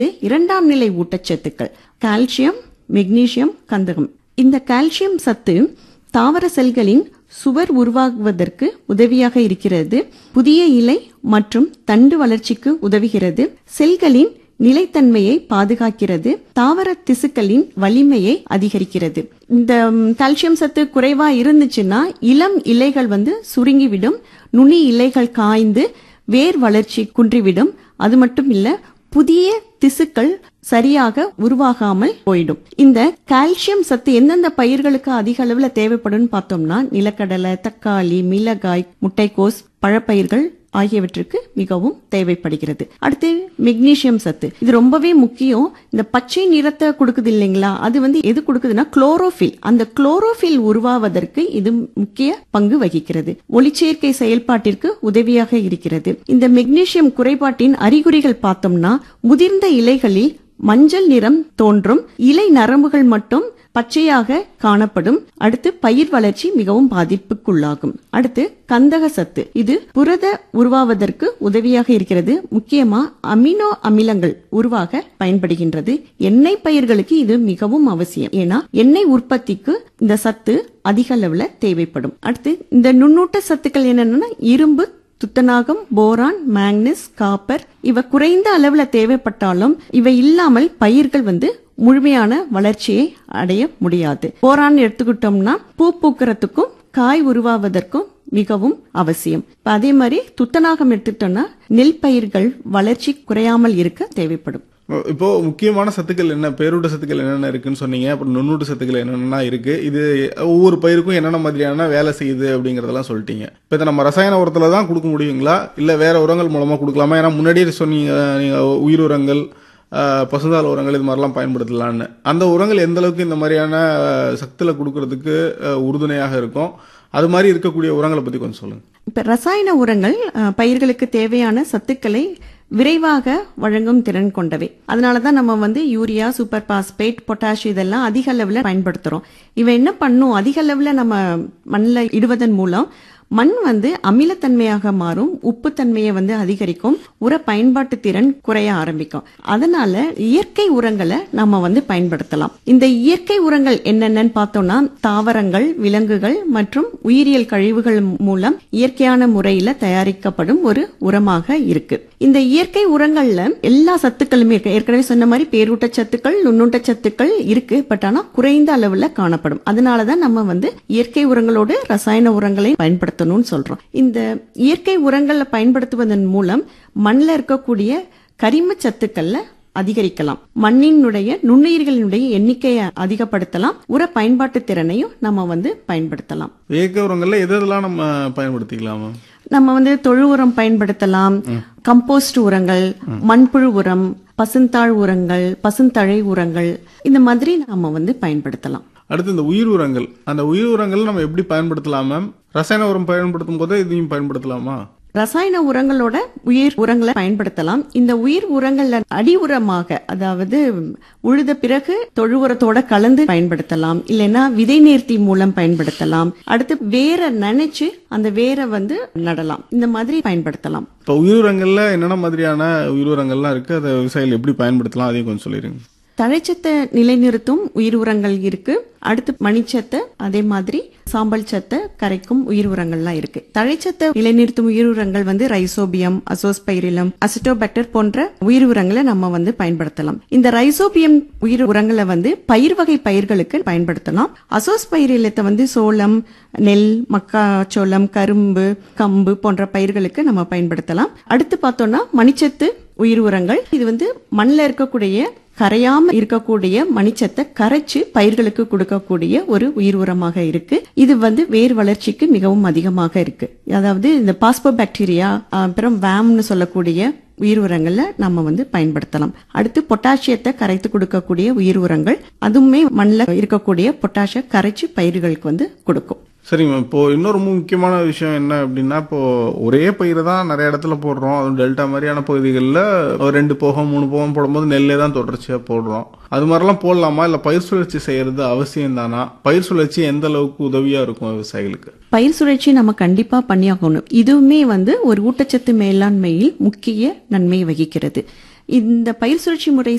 இரண்டாம் நிலை ஊட்டச்சத்துக்கள் கால்சியம் மெக்னீசியம் கந்தகம் இந்த கால்சியம் சத்து தாவர செல்களின் சுவர் உருவாகுவதற்கு உதவியாக இருக்கிறது புதிய இலை மற்றும் தண்டு வளர்ச்சிக்கு உதவுகிறது செல்களின் நிலைத்தன்மையை பாதுகாக்கிறது தாவர திசுக்களின் வலிமையை அதிகரிக்கிறது இந்த ம், கால்சியம் சத்து குறைவா இருந்துச்சுன்னா இளம் இலைகள் வந்து சுருங்கிவிடும் நுனி இலைகள் காய்ந்து வேர் வளர்ச்சி குன்றிவிடும் அது மட்டும் இல்ல புதிய திசுக்கள் சரியாக உருவாகாமல் போயிடும் இந்த கால்சியம் சத்து எந்தெந்த பயிர்களுக்கு அதிக அளவுல தேவைப்படும்னு பார்த்தோம்னா நிலக்கடலை தக்காளி மிளகாய் முட்டைக்கோஸ் பழப்பயிர்கள் ஆகியவற்றுக்கு மிகவும் தேவைப்படுகிறது அடுத்து மெக்னீசியம் சத்து இது ரொம்பவே முக்கியம் இந்த பச்சை நிறத்தை கொடுக்குது இல்லைங்களா அது வந்து எது கொடுக்குதுன்னா குளோரோஃபில் அந்த குளோரோஃபில் உருவாவதற்கு இது முக்கிய பங்கு வகிக்கிறது ஒளிச்சேர்க்கை செயல்பாட்டிற்கு உதவியாக இருக்கிறது இந்த மெக்னீசியம் குறைபாட்டின் அறிகுறிகள் பார்த்தோம்னா முதிர்ந்த இலைகளில் மஞ்சள் நிறம் தோன்றும் இலை நரம்புகள் மட்டும் பச்சையாக காணப்படும் அடுத்து பயிர் வளர்ச்சி மிகவும் பாதிப்புக்குள்ளாகும் அடுத்து கந்தக சத்து இது புரத உருவாவதற்கு உதவியாக இருக்கிறது முக்கியமா அமினோ அமிலங்கள் உருவாக பயன்படுகின்றது எண்ணெய் பயிர்களுக்கு இது மிகவும் அவசியம் ஏன்னா எண்ணெய் உற்பத்திக்கு இந்த சத்து அதிக அளவுல தேவைப்படும் அடுத்து இந்த நுண்ணூட்ட சத்துக்கள் என்னன்னா இரும்பு துத்தநாகம் போரான் மேக்னஸ் காப்பர் இவ குறைந்த அளவுல தேவைப்பட்டாலும் இவை இல்லாமல் பயிர்கள் வந்து முழுமையான வளர்ச்சியை அடைய முடியாது போரான் எடுத்துக்கிட்டோம்னா பூ பூக்கிறதுக்கும் காய் உருவாவதற்கும் மிகவும் அவசியம் இப்ப அதே மாதிரி துத்தநாகம் எடுத்துக்கிட்டோம்னா நெல் பயிர்கள் வளர்ச்சி குறையாமல் இருக்க தேவைப்படும் இப்போ முக்கியமான சத்துக்கள் என்ன பேரூட்ட சத்துக்கள் என்னென்ன இருக்குன்னு சொன்னீங்க அப்புறம் நுண்ணூட்ட சத்துக்கள் என்னென்ன இருக்கு இது ஒவ்வொரு பயிருக்கும் என்னென்ன மாதிரியான வேலை செய்யுது அப்படிங்கறதெல்லாம் சொல்லிட்டீங்க இப்போ இதை நம்ம ரசாயன உரத்துல தான் கொடுக்க முடியுங்களா இல்ல வேற உரங்கள் மூலமா கொடுக்கலாமா ஏன்னா முன்னாடியே சொன்னீங்க நீங்க உயிர் உரங்கள் ஆஹ், பசுந்தாள் உரங்கள் இது மாதிரிலாம் பயன்படுத்தலாம்னு அந்த உரங்கள் எந்த அளவுக்கு இந்த மாதிரியான ஆஹ், சத்துல கொடுக்கறதுக்கு ஆஹ், உறுதுணையாக இருக்கும் அது மாதிரி இருக்கக்கூடிய உரங்களை பத்தி கொஞ்சம் சொல்லுங்க இப்ப ரசாயன உரங்கள் அஹ், பயிர்களுக்கு தேவையான சத்துக்களை விரைவாக வழங்கும் திறன் கொண்டவை அதனாலதான் நம்ம வந்து யூரியா சூப்பர் பாஸ்பேட் பொட்டாஷ் இதெல்லாம் அதிக அளவுல பயன்படுத்துறோம் இவன் என்ன பண்ணும் அதிக அளவுல நம்ம மண்ணில் இடுவதன் மூலம் மண் வந்து அமிலத்தன்மையாக மாறும் உப்புத்தன்மையை வந்து அதிகரிக்கும் உர பயன்பாட்டு திறன் குறைய ஆரம்பிக்கும் அதனால இயற்கை உரங்களை நம்ம வந்து பயன்படுத்தலாம் இந்த இயற்கை உரங்கள் என்னென்னன்னு பார்த்தோம்னா தாவரங்கள் விலங்குகள் மற்றும் உயிரியல் கழிவுகள் மூலம் இயற்கையான முறையில தயாரிக்கப்படும் ஒரு உரமாக இருக்கு இந்த இயற்கை உரங்கள்ல எல்லா சத்துக்களுமே இருக்கு ஏற்கனவே சொன்ன மாதிரி பேரூட்ட சத்துக்கள் நுண்ணூட்ட சத்துக்கள் இருக்கு பட் ஆனா குறைந்த அளவுல காணப்படும் அதனாலதான் நம்ம வந்து இயற்கை உரங்களோடு ரசாயன உரங்களை பயன்படுத்தணும்னு சொல்றோம் இந்த இயற்கை உரங்களை பயன்படுத்துவதன் மூலம் மண்ணில் இருக்கக்கூடிய கரிம சத்துக்கள்ல அதிகரிக்கலாம் மண்ணினுடைய நுண்ணுயிர்களினுடைய எண்ணிக்கையை அதிகப்படுத்தலாம் உர பயன்பாட்டு திறனையும் நம்ம வந்து பயன்படுத்தலாம் இயற்கை உரங்கள்ல எது எதெல்லாம் நம்ம பயன்படுத்திக்கலாமா நம்ம வந்து தொழு உரம் பயன்படுத்தலாம் கம்போஸ்ட் உரங்கள் மண்புழு உரம் பசுந்தாள் உரங்கள் பசுந்தழை உரங்கள் இந்த மாதிரி நம்ம வந்து பயன்படுத்தலாம் அடுத்து இந்த உயிர் உரங்கள் அந்த உயிர் உரங்கள் நம்ம எப்படி பயன்படுத்தலாம் மேம் ரசாயன உரம் பயன்படுத்தும் போது இதையும் பயன்படுத்தலாமா ரசாயன உரங்களோட உயிர் உரங்களை பயன்படுத்தலாம் இந்த உயிர் உரங்கள்ல அடி உரமாக அதாவது உழுத பிறகு தொழு உரத்தோட கலந்து பயன்படுத்தலாம் இல்லைன்னா விதை நேர்த்தி மூலம் பயன்படுத்தலாம் அடுத்து வேற நினைச்சு அந்த வேரை வந்து நடலாம் இந்த மாதிரி பயன்படுத்தலாம் இப்போ உயிர் உரங்கள்ல என்னென்ன மாதிரியான உயிர் உரங்கள்லாம் இருக்கு அதை விவசாயிகள் எப்படி பயன்படுத்தலாம் அதையும் கொஞ்சம் சொல்லிடுங்க தழைச்சத்தை நிலைநிறுத்தும் உயிர் உரங்கள் இருக்கு அடுத்து மணிச்சத்தை அதே மாதிரி சாம்பல் சத்தை கரைக்கும் உயிர் உரங்கள்லாம் இருக்கு தழைச்சத்தை நிலைநிறுத்தும் உயிர் உரங்கள் வந்து ரைசோபியம் அசோஸ்பைரிலம் அசிட்டோபேக்டர் போன்ற உயிர் உரங்களை நம்ம வந்து பயன்படுத்தலாம் இந்த ரைசோபியம் உயிர் உரங்களை வந்து பயிர் வகை பயிர்களுக்கு பயன்படுத்தலாம் அசோஸ்பைரிலத்தை வந்து சோளம் நெல் மக்காச்சோளம் கரும்பு கம்பு போன்ற பயிர்களுக்கு நம்ம பயன்படுத்தலாம் அடுத்து பார்த்தோம்னா மணிச்சத்து உயிர் உரங்கள் இது வந்து மண்ணில் இருக்கக்கூடிய கரையாம இருக்கக்கூடிய மணிச்சத்தை கரைச்சு பயிர்களுக்கு கொடுக்கக்கூடிய ஒரு உயிர் உரமாக இருக்கு இது வந்து வேர் வளர்ச்சிக்கு மிகவும் அதிகமாக இருக்கு அதாவது இந்த பாஸ்போ பாக்டீரியா அப்புறம் வேம்னு சொல்லக்கூடிய உயிர் உரங்கள்ல நம்ம வந்து பயன்படுத்தலாம் அடுத்து பொட்டாசியத்தை கரைத்து கொடுக்கக்கூடிய உயிர் உரங்கள் அதுவுமே மண்ணில் இருக்கக்கூடிய பொட்டாசிய கரைச்சு பயிர்களுக்கு வந்து கொடுக்கும் சரிங்க மேம் இப்போ இன்னொரு ரொம்ப முக்கியமான விஷயம் என்ன அப்படின்னா இப்போ ஒரே பயிரை தான் நிறைய இடத்துல போடுறோம் அதுவும் டெல்டா மாதிரியான பகுதிகளில் ஒரு ரெண்டு போகம் மூணு போகம் போடும்போது நெல்லே தான் தொடர்ச்சியாக போடுறோம் அது மாதிரிலாம் போடலாமா இல்லை பயிர் சுழற்சி செய்யறது அவசியம் தானா பயிர் சுழற்சி எந்த அளவுக்கு உதவியா இருக்கும் விவசாயிகளுக்கு பயிர் சுழற்சி நம்ம கண்டிப்பா பண்ணியாகணும் இதுவுமே வந்து ஒரு ஊட்டச்சத்து மேலாண்மையில் முக்கிய நன்மை வகிக்கிறது இந்த பயிர் சுழற்சி முறை